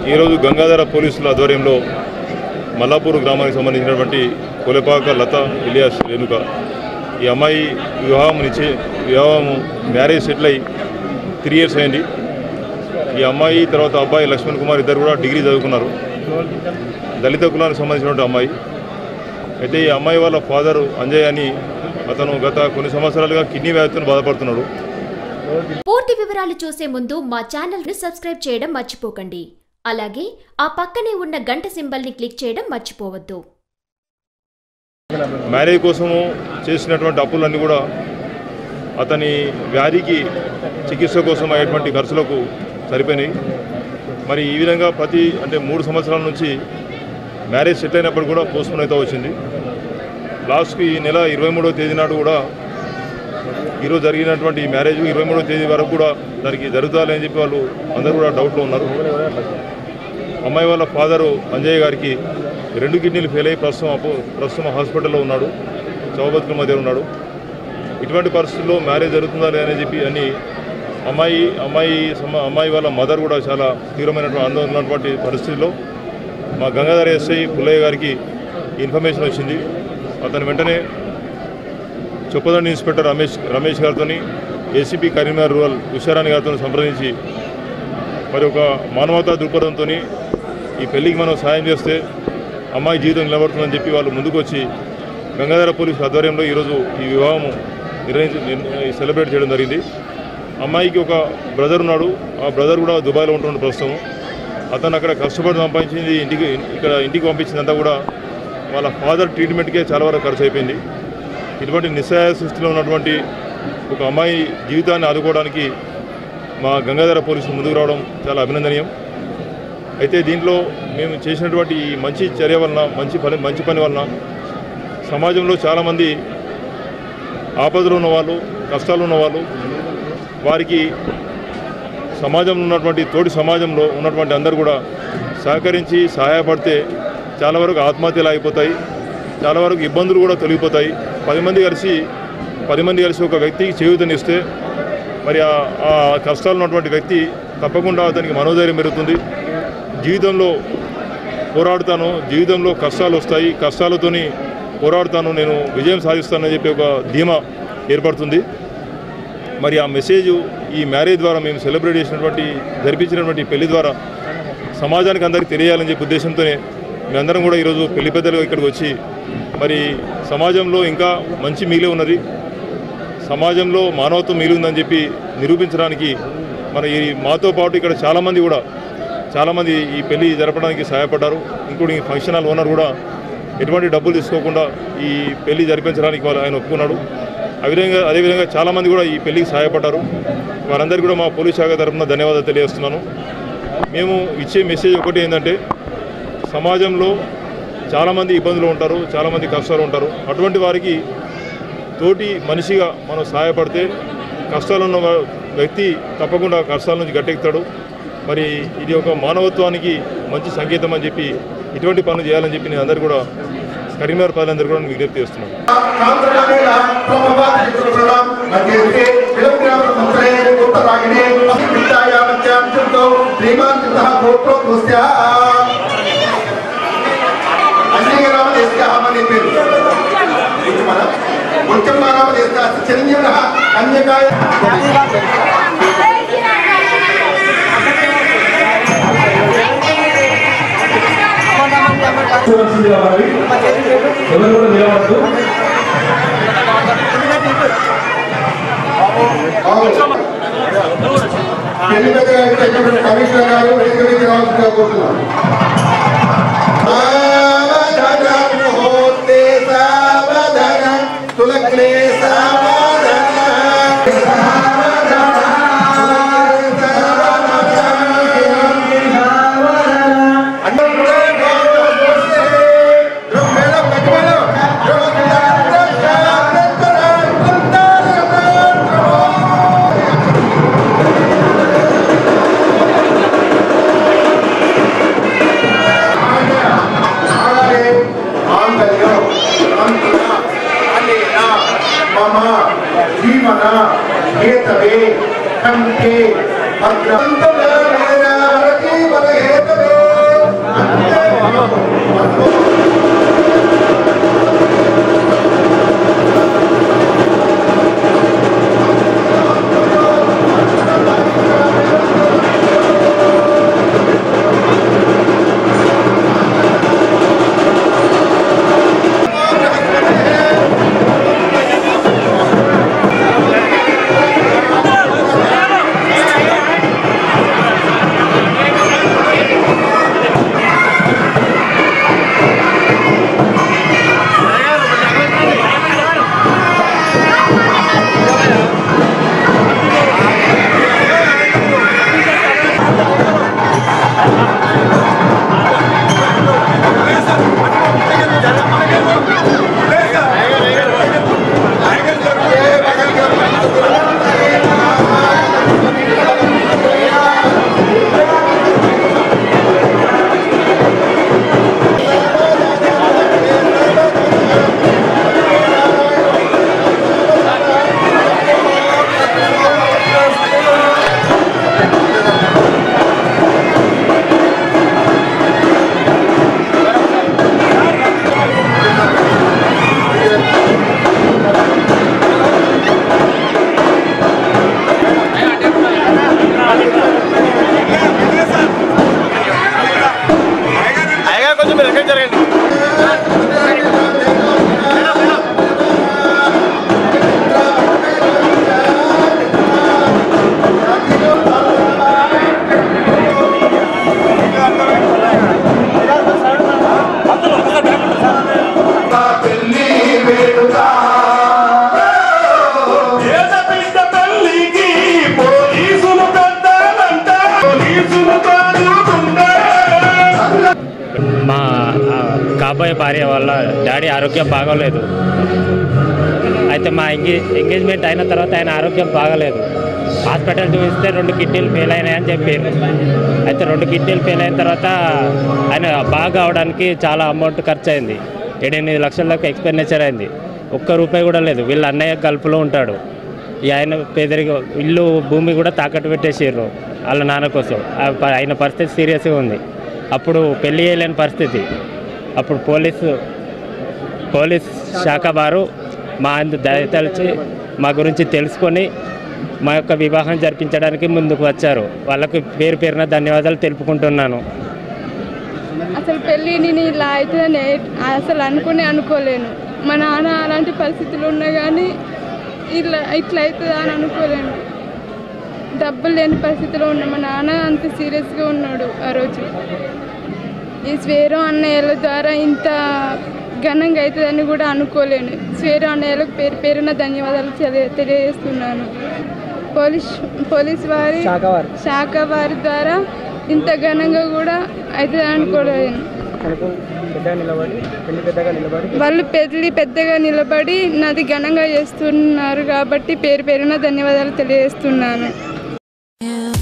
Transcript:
ఈరోజు గంగాధర పోలీసుల ఆధ్వర్యంలో మల్లాపూర్ గ్రామానికి సంబంధించినటువంటి కొలపాక లత ఇలియాస్ రేణుక ఈ అమ్మాయి వివాహం నిశ్చయ వివాహం మ్యారేజ్ సెటిల్ అయ్యి త్రీ ఇయర్స్ అయింది ఈ అమ్మాయి తర్వాత అబ్బాయి లక్ష్మణ్ కుమార్ ఇద్దరు కూడా డిగ్రీ చదువుకున్నారు దళిత కులానికి సంబంధించినటువంటి అమ్మాయి అయితే ఈ అమ్మాయి వాళ్ళ ఫాదరు అంజయ్ అని అతను గత కొన్ని సంవత్సరాలుగా కిడ్నీ వ్యాధితో బాధపడుతున్నాడు పూర్తి వివరాలు చూసే ముందు మా ఛానల్ ని సబ్స్క్రైబ్ చేయడం మర్చిపోకండి అలాగే ఆ పక్కనే ఉన్న గంట సింబల్ ని క్లిక్ చేయడం మర్చిపోవద్దు మ్యారేజ్ కోసము చేసినటువంటి అప్పులన్నీ కూడా అతని వ్యాధికి చికిత్స కోసం అయ్యేటువంటి ఖర్చులకు సరిపోయినాయి మరి ఈ విధంగా ప్రతి అంటే మూడు సంవత్సరాల నుంచి మ్యారేజ్ సెట్ అయినప్పుడు కూడా పోస్ట్పోన్ అవుతూ వచ్చింది లాస్ట్కి ఈ నెల ఇరవై మూడవ తేదీ నాడు కూడా ఈరోజు జరిగినటువంటి ఈ మ్యారేజ్ ఇరవై మూడవ తేదీ వరకు కూడా దానికి జరుగుతాలి అని చెప్పి వాళ్ళు అందరూ కూడా డౌట్లో ఉన్నారు అమ్మాయి వాళ్ళ ఫాదరు అంజయ్య గారికి రెండు కిడ్నీలు ఫెయిల్ అయ్యి ప్రస్తుతం అప్పు- ప్రస్తుతం హాస్పిటల్లో ఉన్నాడు చౌబతుల మధ్య ఉన్నాడు ఇటువంటి పరిస్థితుల్లో మ్యారేజ్ జరుగుతుందా లేదని చెప్పి అని అమ్మాయి అమ్మాయి సమ- అమ్మాయి వాళ్ళ మదర్ కూడా చాలా తీవ్రమైనటువంటి ఆందోళన ఉన్నటువంటి పరిస్థితుల్లో మా గంగాధర ఎస్ఐ పుల్లయ్య గారికి ఇన్ఫర్మేషన్ వచ్చింది అతను వెంటనే చొప్పదండి ఇన్స్పెక్టర్ రమేష్ రమేష్ గారితో ఏసీపీ కరీంనగర్ రూరల్ ఉషారాణి గారితో సంప్రదించి మరి ఒక మానవతా దృక్పథంతో ఈ పెళ్లికి మనం సాయం చేస్తే అమ్మాయి జీవితం నిలబడుతుందని చెప్పి వాళ్ళు ముందుకు వచ్చి గంగాధర పోలీసు ఆధ్వర్యంలో ఈరోజు ఈ వివాహం నిర్వహించి నిర్- సెలబ్రేట్ చేయడం జరిగింది అమ్మాయికి ఒక బ్రదర్ ఉన్నాడు ఆ బ్రదర్ కూడా దుబాయ్లో ఉంటున్నాడు ప్రస్తుతం అతను అక్కడ కష్టపడి సంపాదించింది ఇంటికి ఇక్కడ ఇంటికి పంపించిందంతా కూడా వాళ్ళ ఫాదర్ ట్రీట్మెంట్కే చాలా వరకు ఖర్చు అయిపోయింది ఇటువంటి నిస్సహాయ స్థితిలో ఉన్నటువంటి ఒక అమ్మాయి జీవితాన్ని ఆదుకోవడానికి మా గంగాధర పోలీసులు ముందుకు రావడం చాలా అభినందనీయం అయితే దీంట్లో మేము చేసినటువంటి ఈ మంచి చర్య వలన మంచి పని మంచి పని వలన సమాజంలో చాలామంది ఆపదలు ఉన్నవాళ్ళు కష్టాలు ఉన్నవాళ్ళు వారికి సమాజంలో ఉన్నటువంటి తోటి సమాజంలో ఉన్నటువంటి అందరూ కూడా సహకరించి సహాయపడితే చాలా వరకు ఆత్మహత్యలు ఆగిపోతాయి చాలా వరకు ఇబ్బందులు కూడా తొలగిపోతాయి పది మంది కలిసి పది మంది కలిసి ఒక వ్యక్తికి చేయూతనిస్తే మరి ఆ ఆ కష్టాలు ఉన్నటువంటి వ్యక్తి తప్పకుండా అతనికి మనోధైర్యం పెరుగుతుంది జీవితంలో పోరాడుతాను జీవితంలో కష్టాలు వస్తాయి కష్టాలతోని పోరాడుతాను నేను విజయం సాధిస్తానని చెప్పి ఒక ధీమా ఏర్పడుతుంది మరి ఆ మెసేజ్ ఈ మ్యారేజ్ ద్వారా మేము సెలబ్రేట్ చేసినటువంటి జరిపించినటువంటి ఈ పెళ్లి ద్వారా సమాజానికి అందరికీ తెలియాలని చెప్పి ఉద్దేశంతోనే మేమందరం కూడా ఈరోజు పెళ్లి పెద్దలుగా ఇక్కడికి వచ్చి మరి సమాజంలో ఇంకా మంచి మిగిలి ఉన్నది సమాజంలో మానవత్వం మిగిలి ఉందని చెప్పి నిరూపించడానికి మన ఈ మాతో పాటు ఇక్కడ చాలామంది కూడా చాలామంది ఈ పెళ్లి జరపడానికి సహాయపడ్డారు ఇంక్లూడింగ్ ఫంక్షన్ హాల్ ఓనర్ కూడా ఎటువంటి డబ్బులు తీసుకోకుండా ఈ పెళ్లి జరిపించడానికి వాళ్ళు ఆయన ఒప్పుకున్నాడు అదేవిధంగా అదేవిధంగా చాలామంది కూడా ఈ పెళ్లికి సహాయపడ్డారు వారందరికీ కూడా మా పోలీస్ శాఖ తరఫున ధన్యవాదాలు తెలియజేస్తున్నాను మేము ఇచ్చే మెసేజ్ ఒకటి ఏంటంటే సమాజంలో చాలామంది ఇబ్బందులు ఉంటారు చాలామంది కష్టాలు ఉంటారు అటువంటి వారికి తోటి మనిషిగా మనం సహాయపడితే కష్టాలు ఉన్న వా- వ్యక్తి తప్పకుండా కష్టాల నుంచి గట్టెక్కుతాడు మరి ఇది ఒక మానవత్వానికి మంచి సంకేతం అని చెప్పి ఇటువంటి పనులు చేయాలని చెప్పి నేను అందరు కూడా కరీంనగర్ ప్రజలందరూ కూడా నేను విజ్ఞప్తి చేస్తున్నాను కాంతరాణేన ప్రమవాదికృతం మధ్యే విలగ్రామ మంత్రే ఉత్తరాగిణే విద్యాయామత్యాం చింతో శ్రీమాన్ కృతః గోత్రో దృశ్యా అన్యగ్రామ దేశः మని పేరు మన ఉత్తమారామ దేశः చిరంజీవः కన్యకాయ చూడాల్సిందిగా మరి ఎవరు కూడా నిలబడద్దు పెళ్లి పెద్దగా అయినటువంటి కమిషనర్ గారు వేదిక మీద రావాల్సిందిగా కోరుతున్నాను సావధాన ముహూర్తే సావధాన తులగ్నే సావధాన అందరూ కూడా గౌరవ దోస్తే ధ్రువ మేడం గట్టి మేడం ధ్రువ మమ జీవన హేతవే కంటే భద్రంత జీవన హేతవే మా ఆ, కాబోయే భార్య వల్ల డాడీ ఆరోగ్యం బాగోలేదు అయితే మా ఎంగే ఎంగేజ్మెంట్ అయిన తర్వాత ఆయన ఆరోగ్యం బాగలేదు హాస్పిటల్ చూపిస్తే రెండు కిడ్నీలు ఫెయిల్ అయినాయని చెప్పారు అయితే రెండు కిడ్నీలు ఫెయిల్ అయిన తర్వాత ఆయన బాగా అవడానికి చాలా అమౌంట్ ఖర్చు అయింది ఏడెనిమిది లక్షల దాకా ఎక్స్పెండిచర్ అయింది ఒక్క రూపాయి కూడా లేదు వీళ్ళ అన్నయ్య గల్ఫ్లో ఉంటాడు ఈ ఆయన పేదరిక ఇల్లు భూమి కూడా తాకట్టు పెట్టేసారు వాళ్ళ నాన్న కోసం ఆ ప- ఆయన పరిస్థితి సీరియస్గా ఉంది అప్పుడు పెళ్లి చేయలేని పరిస్థితి అప్పుడు పోలీసు పోలీస్ శాఖ వారు మా అందు దయతలిచి మా గురించి తెలుసుకొని మా యొక్క వివాహం జరిపించడానికి ముందుకు వచ్చారు వాళ్ళకు పేరు పేరున ధన్యవాదాలు తెలుపుకుంటున్నాను అసలు పెళ్ళి నేను ఇలా అవుతుందని అసలు అనుకుని అనుకోలేను మా నాన్న అలాంటి పరిస్థితులు ఉన్నా కానీ ఇట్లా ఇట్లా అవుతుందా అని అనుకోలేను డబ్బులు లేని పరిస్థితిలో ఉన్న మా నాన్న అంత సీరియస్గా ఉన్నాడు ఆ రోజు ఈ స్వేరం అన్నయ్యల ద్వారా ఇంత ఘనంగా అవుతుందని కూడా అనుకోలేను స్వేరం అన్నయ్యలకు పేరు పేరున ధన్యవాదాలు తెలియ- తెలియజేస్తున్నాను పోలీస్ పోలీస్ వారి శాఖ వారి ద్వారా ఇంత ఘనంగా కూడా అవుతుంది అనుకోలేను వాళ్ళు పెళ్లి పెద్దగా నిలబడి నాది ఘనంగా చేస్తున్నారు కాబట్టి పేరు పేరున ధన్యవాదాలు తెలియజేస్తున్నాను